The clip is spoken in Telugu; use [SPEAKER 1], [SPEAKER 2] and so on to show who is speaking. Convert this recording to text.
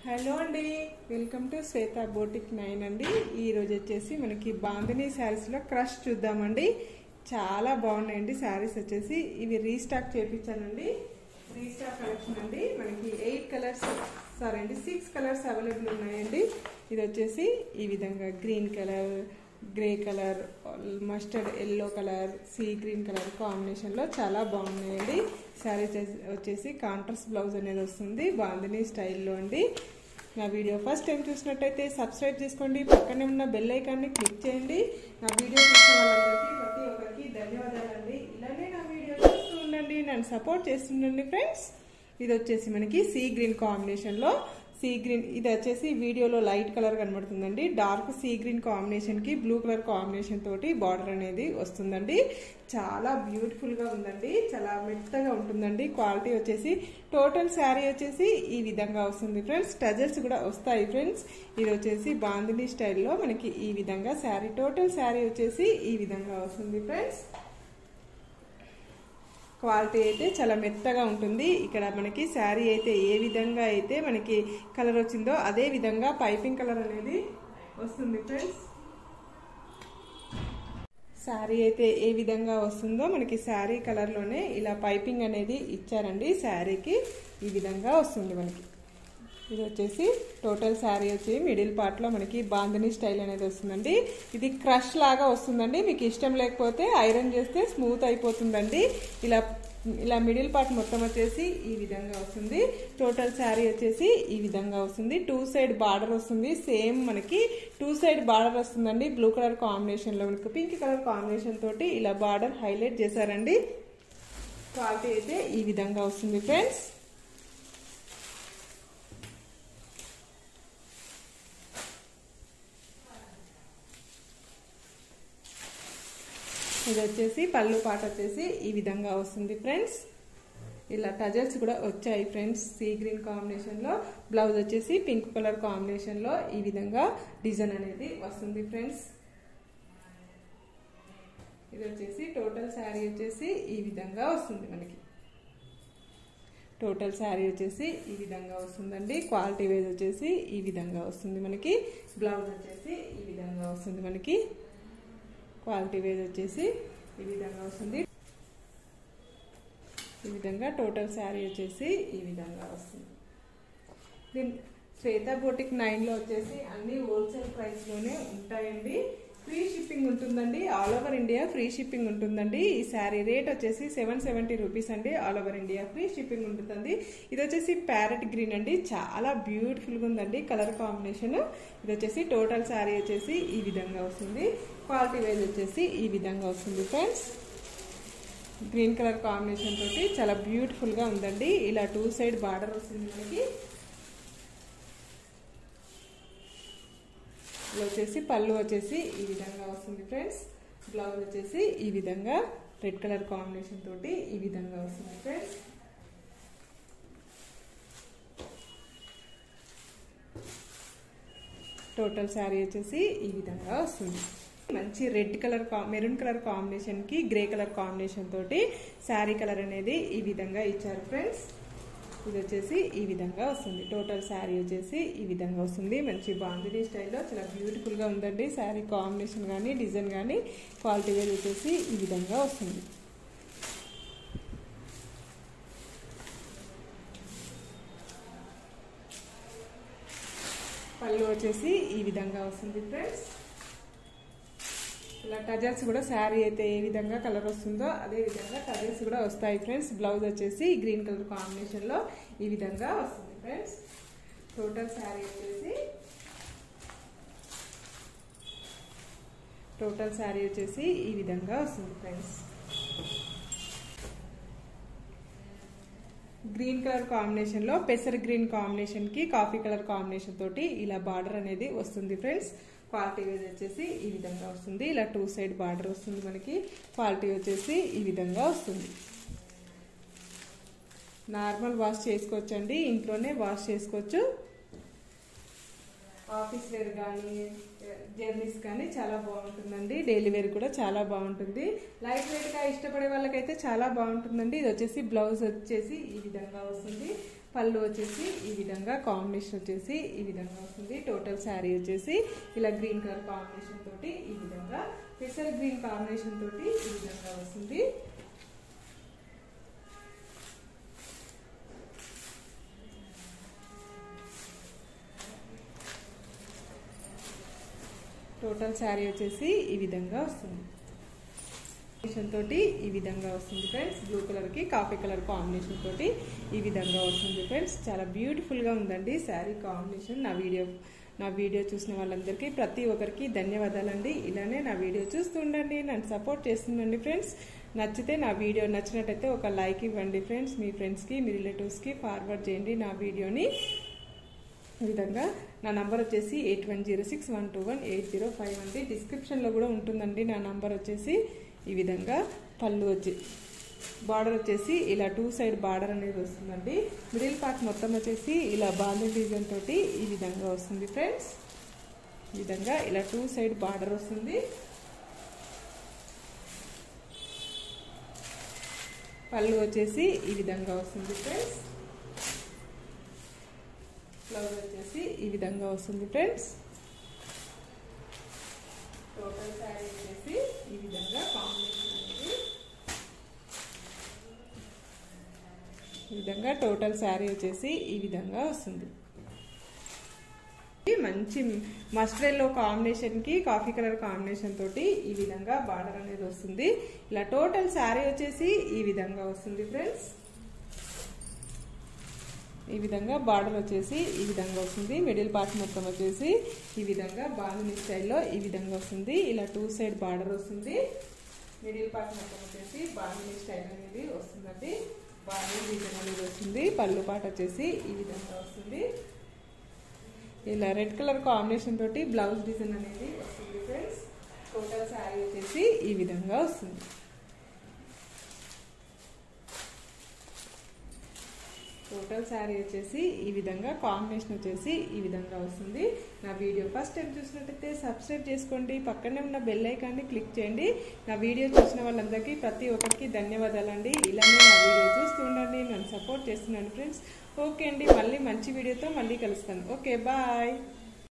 [SPEAKER 1] హలో అండి welcome to Shweta boutique nine అండి ఈ రోజు వచ్చేసి మనకి బాందినీ శారీస్లో క్రష్ చూద్దామండి చాలా బాగున్నాయండి శారీస్ వచ్చేసి ఇవి రీస్టాక్ చేయించానండి రీస్టాక్ కలెక్షన్ అండి మనకి ఎయిట్ కలర్స్ సారీ అండి సిక్స్ కలర్స్ అవైలబుల్ ఉన్నాయండి ఇది వచ్చేసి ఈ విధంగా green colour grey colour mustard yellow colour sea green colour కాంబినేషన్లో చాలా బాగున్నాయండి శారీ వచ్చేసి కాంట్రాస్ట్ బ్లౌజ్ అనేది వస్తుంది బాందినీ స్టైల్లో అండి నా వీడియో ఫస్ట్ టైం చూసినట్టయితే సబ్స్క్రైబ్ చేసుకోండి పక్కనే ఉన్న బెల్ ఐకాన్ని క్లిక్ చేయండి నా వీడియో చూసిన వాళ్ళందరికీ ప్రతి ఒక్కరికి ధన్యవాదాలండి ఇలానే నా వీడియో చూస్తూ ఉండండి నన్ను సపోర్ట్ చేస్తుండండి ఫ్రెండ్స్ ఇది వచ్చేసి మనకి సీ గ్రీన్ కాంబినేషన్లో సీ గ్రీన్ ఇది వచ్చేసి వీడియోలో లైట్ కలర్ కనబడుతుందండి డార్క్ సీ గ్రీన్ కాంబినేషన్కి బ్లూ కలర్ కాంబినేషన్ తోటి బార్డర్ అనేది వస్తుందండి చాలా బ్యూటిఫుల్గా ఉందండి చాలా మెత్తగా ఉంటుందండి క్వాలిటీ వచ్చేసి టోటల్ శారీ వచ్చేసి ఈ విధంగా వస్తుంది ఫ్రెండ్స్ టజల్స్ కూడా వస్తాయి ఫ్రెండ్స్ ఇది వచ్చేసి బాందిని స్టైల్లో మనకి ఈ విధంగా శారీ టోటల్ శారీ వచ్చేసి ఈ విధంగా వస్తుంది ఫ్రెండ్స్ క్వాలిటీ అయితే చాలా మెత్తగా ఉంటుంది ఇక్కడ మనకి శారీ అయితే ఏ విధంగా అయితే మనకి కలర్ వచ్చిందో అదే విధంగా పైపింగ్ కలర్ అనేది వస్తుంది ఫ్రెండ్స్ శారీ అయితే ఏ విధంగా వస్తుందో మనకి శారీ కలర్లోనే ఇలా పైపింగ్ అనేది ఇచ్చారండి శారీకి ఈ విధంగా వస్తుంది మనకి ఇది వచ్చేసి టోటల్ శారీ వచ్చి మిడిల్ పార్ట్లో మనకి బాందని స్టైల్ అనేది వస్తుందండి ఇది క్రష్ లాగా వస్తుందండి మీకు ఇష్టం లేకపోతే ఐరన్ చేస్తే స్మూత్ అయిపోతుందండి ఇలా ఇలా మిడిల్ పార్ట్ మొత్తం వచ్చేసి ఈ విధంగా వస్తుంది టోటల్ శారీ వచ్చేసి ఈ విధంగా వస్తుంది టూ సైడ్ బార్డర్ వస్తుంది సేమ్ మనకి టూ సైడ్ బార్డర్ వస్తుందండి బ్లూ కలర్ కాంబినేషన్లో మనకి పింక్ కలర్ కాంబినేషన్ తోటి ఇలా బార్డర్ హైలైట్ చేశారండి క్వాలిటీ అయితే ఈ విధంగా వస్తుంది ఫ్రెండ్స్ ఇది వచ్చేసి పళ్ళు పాట వచ్చేసి ఈ విధంగా వస్తుంది ఫ్రెండ్స్ ఇలా టజల్స్ కూడా వచ్చాయి ఫ్రెండ్స్ సీ గ్రీన్ కాంబినేషన్లో బ్లౌజ్ వచ్చేసి పింక్ కలర్ కాంబినేషన్లో ఈ విధంగా డిజైన్ అనేది వస్తుంది ఫ్రెండ్స్ ఇది వచ్చేసి టోటల్ శారీ వచ్చేసి ఈ విధంగా వస్తుంది మనకి టోటల్ శారీ వచ్చేసి ఈ విధంగా వస్తుందండి క్వాలిటీ వైజ్ వచ్చేసి ఈ విధంగా వస్తుంది మనకి బ్లౌజ్ వచ్చేసి ఈ విధంగా వస్తుంది మనకి క్వాలిటీ వేజ్ వచ్చేసి ఈ విధంగా వస్తుంది ఈ విధంగా టోటల్ శారీ వచ్చేసి ఈ విధంగా వస్తుంది దీని శ్వేత బోటిక్ నైన్లో వచ్చేసి అన్ని హోల్సేల్ ప్రైస్లోనే ఉంటాయండి ఫ్రీ షిప్పింగ్ ఉంటుందండి all over India free shipping ఉంటుందండి ఈ శారీ రేట్ వచ్చేసి సెవెన్ సెవెంటీ రూపీస్ అండి all over India free shipping ఉంటుందండి ఇది వచ్చేసి ప్యారెట్ గ్రీన్ అండి చాలా బ్యూటిఫుల్గా ఉందండి కలర్ కాంబినేషన్ ఇది వచ్చేసి టోటల్ శారీ వచ్చేసి ఈ విధంగా వస్తుంది క్వాలిటీ వైజ్ వచ్చేసి ఈ విధంగా వస్తుంది ఫ్రెండ్స్ గ్రీన్ కలర్ కాంబినేషన్ తోటి చాలా బ్యూటిఫుల్గా ఉందండి ఇలా టూ సైడ్ బార్డర్ వస్తుంది మనకి వచ్చేసి పళ్ళు వచ్చేసి ఈ విధంగా వస్తుంది ఫ్రెండ్స్ బ్లౌజ్ వచ్చేసి ఈ విధంగా రెడ్ కలర్ కాంబినేషన్ తోటి ఈ విధంగా వస్తుంది ఫ్రెండ్స్ టోటల్ శారీ వచ్చేసి ఈ విధంగా వస్తుంది మంచి రెడ్ కలర్ మెరూన్ కలర్ కాంబినేషన్కి గ్రే కలర్ కాంబినేషన్ తోటి శారీ కలర్ అనేది ఈ విధంగా ఇచ్చారు ఫ్రెండ్స్ ఇది వచ్చేసి ఈ విధంగా వస్తుంది టోటల్ శారీ వచ్చేసి ఈ విధంగా వస్తుంది మంచి బాందినీ స్టైల్లో చాలా బ్యూటిఫుల్గా ఉందండి శారీ కాంబినేషన్ కానీ డిజైన్ కానీ క్వాలిటీ వేర్ వచ్చేసి ఈ విధంగా వస్తుంది పళ్ళు వచ్చేసి ఈ విధంగా వస్తుంది ఫ్రెండ్స్ ఇలా టజల్స్ కూడా శారీ అయితే ఏ విధంగా కలర్ వస్తుందో అదే విధంగా టజల్స్ కూడా వస్తాయి ఫ్రెండ్స్ బ్లౌజ్ వచ్చేసి గ్రీన్ కలర్ కాంబినేషన్లో ఈ విధంగా వస్తుంది ఫ్రెండ్స్ టోటల్ శారీ వచ్చేసి టోటల్ శారీ వచ్చేసి ఈ విధంగా వస్తుంది ఫ్రెండ్స్ గ్రీన్ కలర్ కాంబినేషన్లో పెసర్ గ్రీన్ కాంబినేషన్కి కాఫీ కలర్ కాంబినేషన్ తోటి ఇలా బార్డర్ అనేది వస్తుంది ఫ్రెండ్స్ క్వాలిటీ వేజ్ వచ్చేసి ఈ విధంగా వస్తుంది ఇలా టూ సైడ్ బార్డర్ వస్తుంది మనకి క్వాలిటీ వచ్చేసి ఈ విధంగా వస్తుంది నార్మల్ వాష్ చేసుకోవచ్చండి ఇంట్లోనే వాష్ చేసుకోవచ్చు ఆఫీస్ వేర్ కానీ జర్నీస్ కానీ చాలా బాగుంటుందండి డైలీ వేర్ కూడా చాలా బాగుంటుంది లైట్ వెయిట్గా ఇష్టపడే వాళ్ళకైతే చాలా బాగుంటుందండి ఇది వచ్చేసి బ్లౌజ్ వచ్చేసి ఈ విధంగా వస్తుంది పళ్ళు వచ్చేసి ఈ విధంగా కాంబినేషన్ వచ్చేసి ఈ విధంగా వస్తుంది టోటల్ శారీ వచ్చేసి ఇలా గ్రీన్ కలర్ కాంబినేషన్ తోటి ఈ విధంగా పెసర్ గ్రీన్ కాంబినేషన్ తోటి ఈ విధంగా వస్తుంది టోటల్ శారీ వచ్చేసి ఈ విధంగా వస్తుంది కాంబినేషన్ తోటి ఈ విధంగా వస్తుంది ఫ్రెండ్స్ బ్లూ కలర్ కి కాఫీ కలర్ కాంబినేషన్ తోటి ఈ విధంగా వస్తుంది ఫ్రెండ్స్ చాలా బ్యూటిఫుల్ గా ఉందండి శారీ కాంబినేషన్ నా వీడియో నా వీడియో చూసిన వాళ్ళందరికీ ప్రతి ఒక్కరికి ధన్యవాదాలండి ఇలానే నా వీడియో చూస్తూ ఉండండి నన్ను సపోర్ట్ చేస్తుండండి ఫ్రెండ్స్ నచ్చితే నా వీడియో నచ్చినట్టయితే ఒక లైక్ ఇవ్వండి ఫ్రెండ్స్ మీ ఫ్రెండ్స్కి మీ రిలేటివ్స్కి ఫార్వర్డ్ చేయండి నా వీడియోని ఈ విధంగా నా నంబర్ వచ్చేసి eight one zero six one two one eight zero five అండి డిస్క్రిప్షన్లో కూడా ఉంటుందండి నా నంబర్ వచ్చేసి ఈ విధంగా పళ్ళు వచ్చి బార్డర్ వచ్చేసి ఇలా టూ సైడ్ బార్డర్ అనేది వస్తుందండి మిడిల్ పార్ట్ మొత్తం వచ్చేసి ఇలా బాంధీ డిజైన్ తోటి ఈ విధంగా వస్తుంది ఫ్రెండ్స్ ఈ విధంగా ఇలా టూ సైడ్ బార్డర్ వస్తుంది పళ్ళు వచ్చేసి ఈ విధంగా వస్తుంది ఫ్రెండ్స్ బ్లౌజ్ వచ్చేసి ఈ విధంగా వస్తుంది ఫ్రెండ్స్ టోటల్ శారీ వచ్చేసి ఈ విధంగా కాంబినేషన్ అనేది ఈ విధంగా టోటల్ శారీ వచ్చేసి ఈ విధంగా వస్తుంది మంచి మస్టర్డ్ ఎల్లో కాంబినేషన్ కి కాఫీ కలర్ కాంబినేషన్ తోటి ఈ విధంగా బార్డర్ అనేది వస్తుంది ఇలా టోటల్ శారీ వచ్చేసి ఈ విధంగా వస్తుంది ఫ్రెండ్స్ ఈ విధంగా బార్డర్ వచ్చేసి ఈ విధంగా వస్తుంది మిడిల్ పార్ట్ మొత్తం వచ్చేసి ఈ విధంగా బాగుని స్టైల్లో ఈ విధంగా వస్తుంది ఇలా టూ సైడ్ బార్డర్ వస్తుంది మిడిల్ పార్ట్ మొత్తం వచ్చేసి బాగుని స్టైల్ అనేది వస్తుందండి బాగుని డిజైన్ అనేది వస్తుంది పళ్ళు పాట వచ్చేసి ఈ విధంగా వస్తుంది ఇలా రెడ్ కలర్ కాంబినేషన్ తోటి బ్లౌజ్ డిజైన్ అనేది వస్తుంది ఫ్రెండ్స్ టోటల్ శారీ వచ్చేసి ఈ విధంగా వస్తుంది టోటల్ శారీ వచ్చేసి ఈ విధంగా కాంబినేషన్ వచ్చేసి ఈ విధంగా వస్తుంది నా వీడియో ఫస్ట్ టైం చూసినట్టయితే సబ్స్క్రైబ్ చేసుకోండి పక్కనే ఉన్న బెల్ ఐకాన్ని క్లిక్ చేయండి నా వీడియో చూసిన వాళ్ళందరికీ ప్రతి ఒక్కరికి ధన్యవాదాలండి ఇలానే నా వీడియో చూస్తూ ఉండండి నన్ను సపోర్ట్ చేస్తున్నాను ఫ్రెండ్స్ ఓకే అండి మళ్ళీ మంచి వీడియోతో మళ్ళీ కలుస్తాను ఓకే బాయ్